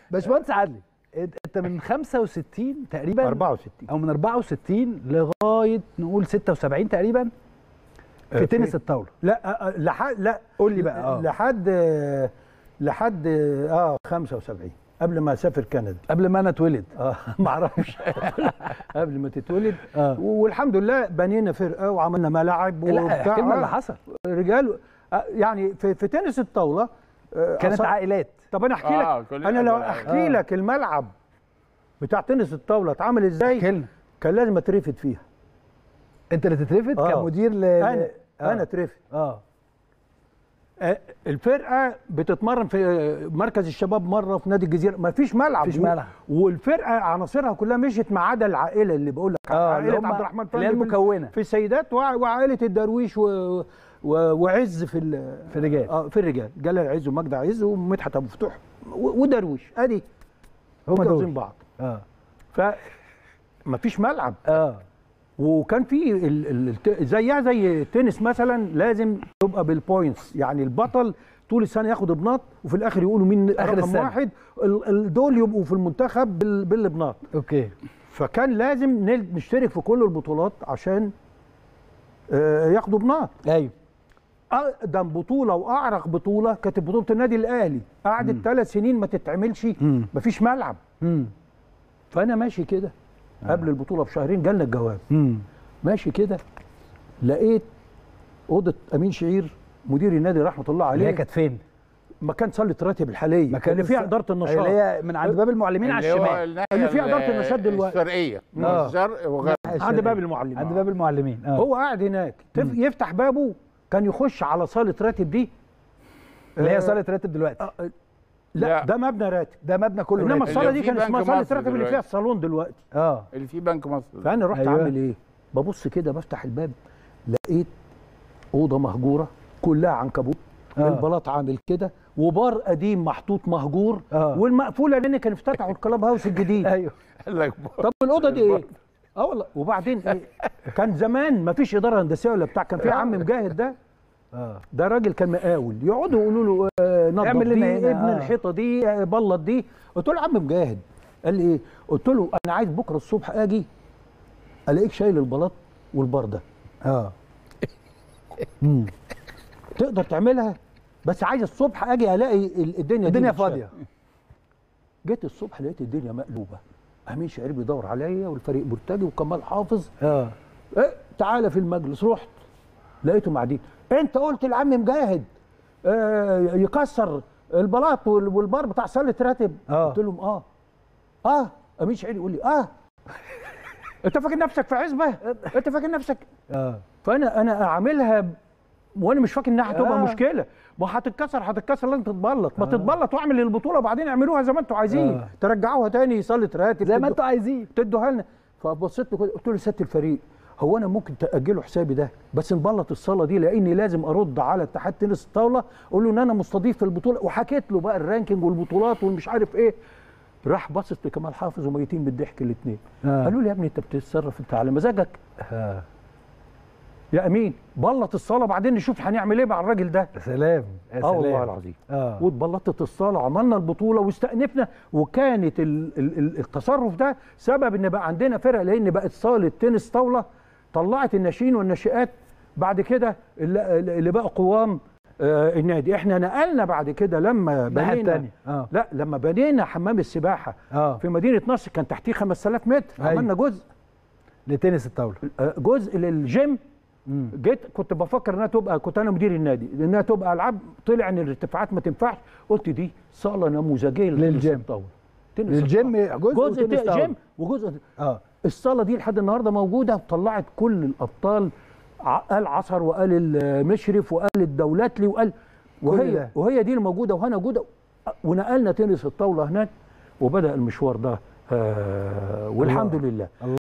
باشمهندس عدلي انت أنت من 65 تقريبا 64 او من 64 لغايه نقول 76 تقريبا آه، في في- تنس الطاوله لا آه، آه، لحد لا قول لي بقى، آه. لحد آه، لحد اه 75 قبل ما اسافر كندا قبل ما انا اتولد اه ما اعرفش قبل ما تتولد آه. والحمد لله بنينا فرقه وعملنا ملاعب لا احكي لنا آه، اللي حصل رجال آه، يعني في, في تنس الطاوله آه، كانت أص- عائلات طب انا احكي آه، لك كلنا انا لو بنلعب. احكي آه. لك الملعب بتاع تنس الطاوله اتعمل ازاي احكي لنا كان لازم اترفد فيها انت اللي تترفد آه. كمدير ل انا آه. انا اترفد اه آه، الفرقه بتتمرن في آه، مركز الشباب مره في نادي الجزيره ما فيش ملعب مفيش و- ملعب. والفرقه عناصرها كلها مشيت ما عدا العائله اللي بقول لك اه اللي عائله هم- عبد الرحمن اللي هي فندم في- المكونه في السيدات وع- وعائله الدرويش و... و... وعز في ال... في الرجال اه في الرجال جلال عز ومجدي عز ومدحت ابو فتوح و... ودرويش ادي هم متجوزين دول بعض اه ف ما فيش ملعب اه وكان في ال... ال... الت- زيها زي التنس مثلا لازم تبقى بالبوينتس يعني البطل طول السنه ياخد بناط وفي الاخر يقولوا مين آخر رقم السنة. واحد ال... ال... دول يبقوا في المنتخب بال... بالبناط اوكي فكان لازم نل- نشترك في كل البطولات عشان آه، ياخدوا بناط ايوه اقدم بطوله واعرق بطوله كانت بطوله النادي الاهلي قعدت ثلاث سنين ما تتعملش مم. مفيش ملعب امم فانا ماشي كده قبل البطوله بشهرين جالنا الجواب امم ماشي كده لقيت اوضه امين شعير مدير النادي رحمه الله اللي هي عليه كانت فين؟ مكان صاله راتب الحاليه مكان اللي فيها الس- اداره النشاط اللي هي من عند باب المعلمين على اللي هو الشمال الناحية اللي فيها إدارة ال- النشاط دلوقتي. الشرقيه آه. الشرق وغرب عند باب المعلمين عند باب المعلمين اه هو قاعد هناك تف- يفتح بابه كان يخش على صاله راتب دي اللي آه، هي صاله راتب دلوقتي آه، لا, لا. ده مبنى راتب ده مبنى كله انما راتب. الصاله اللي دي في كان بنك اسمها صاله مصر راتب اللي فيها دلوقتي. الصالون دلوقتي اه اللي فيه بنك مصر فانا رحت أيوة. أيوة. اعمل ايه ببص كده بفتح الباب لقيت اوضه مهجوره كلها عنكبوت آه. آه. البلاط عامل كده وبار قديم محطوط مهجور آه. والمقفوله لان كانوا افتتحوا الكلاب هاوس الجديد ايوه قال لك طب الاوضه دي ايه اه والله وبعدين ايه كان زمان ما فيش اداره هندسيه ولا بتاع كان في عم مجاهد ده اه ده راجل كان مقاول يقعدوا يقولوا له آه نضف اعمل دي لنا هنا، ابن آه. الحيطه دي آه بلط دي قلت له يا عم مجاهد قال لي ايه قلت له انا عايز بكره الصبح اجي الاقيك شايل البلاط والبار ده اه تقدر تعملها بس عايز الصبح اجي الاقي ال- الدنيا دي الدنيا متشالة. فاضيه جيت الصبح لقيت الدنيا مقلوبه امين شعير بيدور عليا والفريق مرتجي وكمال حافظ اه ايه تعالى في المجلس رحت لقيتهم قاعدين انت قلت لعم مجاهد آه يكسر البلاط وال- والبار بتاع صاله راتب آه. قلت لهم اه اه امين شعير يقول لي اه انت فاكر نفسك في عزبه انت فاكر نفسك اه فانا انا اعملها ب- وانا مش فاكر انها هتبقى آه. آه. مشكله ما هتتكسر هتتكسر لازم تتبلط ما تتبلط واعمل البطوله وبعدين اعملوها زي ما انتوا عايزين آه. آه. ترجعوها تاني صاله راتب زي ما تدوا- انتوا عايزين تدوها لنا فبصيت له كده قلت له يا سياده الفريق هو انا ممكن تاجلوا حسابي ده بس نبلط الصاله دي لاني لازم ارد على اتحاد تنس الطاوله اقول له ان انا مستضيف في البطوله وحكيت له بقى الرانكينج والبطولات والمش عارف ايه راح باصص لكمال حافظ وميتين بالضحك الاثنين آه. قالوا لي يا ابني انت بتتصرف انت على مزاجك اه يا امين بلط الصاله بعدين نشوف هنعمل ايه مع الراجل ده يا سلام يا اه والله سلام. العظيم اه واتبلطت الصاله وعملنا البطوله واستأنفنا وكانت ال ال ال التصرف ده سبب ان بقى عندنا فرق لان بقت صاله تنس طاوله طلعت الناشئين والناشئات بعد كده اللي, اللي بقى قوام آه النادي احنا نقلنا بعد كده لما الناحية بنينا التانية. آه. لا لما بنينا حمام السباحه اه في مدينه نصر كان تحتيه 5000 متر أيوة. عملنا جزء لتنس الطاوله آه، جزء للجيم مم. جيت كنت بفكر انها تبقى كنت انا مدير النادي انها تبقى العاب طلع ان الارتفاعات ما تنفعش قلت دي صاله نموذجيه للتنس للجيم. الطاوله تنس للجيم الطاولة. جزء جزء وتنس ت- طاولة. جيم وجزء اه الصاله دي لحد النهارده موجوده وطلعت كل الابطال ع- قال عصر وقال المشرف وقال الدولاتلي وقال وهي ده. وهي دي الموجوده وهنا موجوده ونقلنا تنس الطاوله هناك وبدا المشوار ده آه والحمد لله